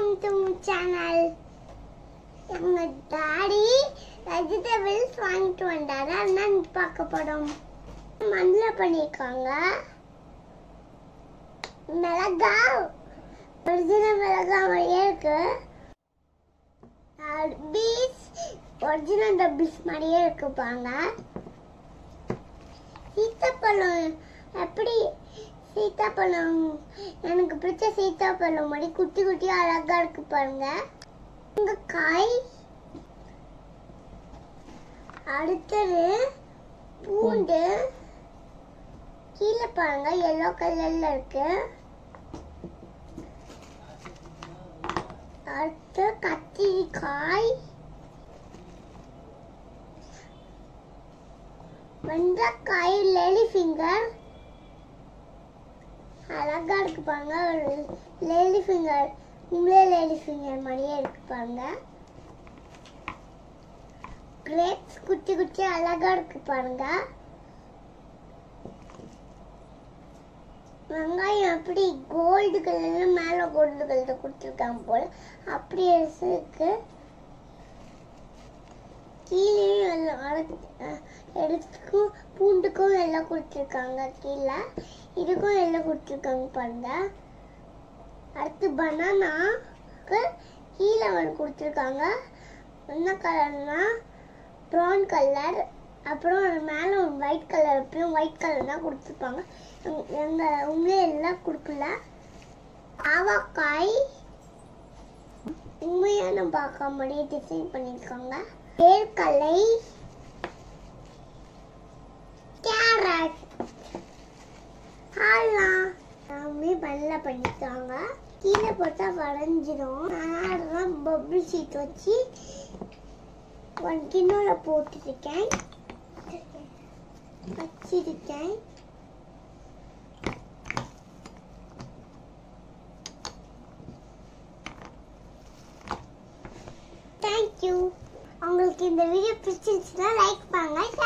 welcome to channel எங்க daddy vegetables வாங்கிட்டு வந்தாரு அதான் பார்க்க போறோம் மண்ணில் பண்ணியிருக்காங்க மிளகா ஒரிஜினல் மிளகா மாதிரியே இருக்கு பீஸ் ஒரிஜினல் டப்பீஸ் மாதிரியே இருக்கு பாங்க சீத்தாப்பழம் எப்படி சீத்தாப்பழம் எனக்கு பிடிச்ச சீத்தாப்பழம் மாதிரி குட்டி குட்டி அழகா இருக்கு பாருங்க இந்த காய் அடுத்தது பூண்டு கீழே பாருங்க எல்லோ கலர்ல இருக்கு அடுத்து கத்திரிக்காய் வெண்டைக்காய் லேலி ஃபிங்கர் அழகா இருக்கு பாருங்க ஒரு லேலி ஃபிங்கர் உங்களே லேலி ஃபிங்கர் மாதிரியே இருக்கு பாருங்க கிரேப்ஸ் குட்டி குட்டி அழகா இருக்கு பாருங்க வெங்காயம் எப்படி கோல்டு கலர்ல மேல கோல்டு கலர்ல கொடுத்துருக்காங்க போல அப்படி இருக்கு கீழேயும் எல்லாம் அரைச்சு- அஹ் எடுத்துக்கும் பூண்டுக்கும் எல்லாம் கொடுத்துருக்காங்க கீழே இதுக்கும் எல்லாம் கொடுத்துருக்காங்க பாருங்க அடுத்து பனானாக்கு கீழே ஒன்று கொடுத்துருக்காங்க என்ன கலர்னா ப்ரௌன் கலர் அப்புறம் அது மேலே ஒரு ஒயிட் கலர் எப்பயும் ஒயிட் கலர் தான் கொடுத்துருப்பாங்க எங்க- எங்க உண்மையே எல்லாம் கொடுக்கல ஆவாக்காய் உண்மையான பார்க்க மாதிரி டிசைன் பண்ணியிருக்காங்க வேர்க்கடலை கேரட் ஆலாம் எல்லாமே நல்லா பண்ணிட்டாங்க கீழே போட்டா வளைஞ்சிரும் அதனால பபிள் ஷீட் வச்சு ஒன் கிண்ணோல போட்டுருக்கேன் வச்சிருக்கேன் தேங்க்யூ உங்களுக்கு இந்த வீடியோ பிடிச்சிருந்துச்சுன்னா லைக் பண்ணுங்க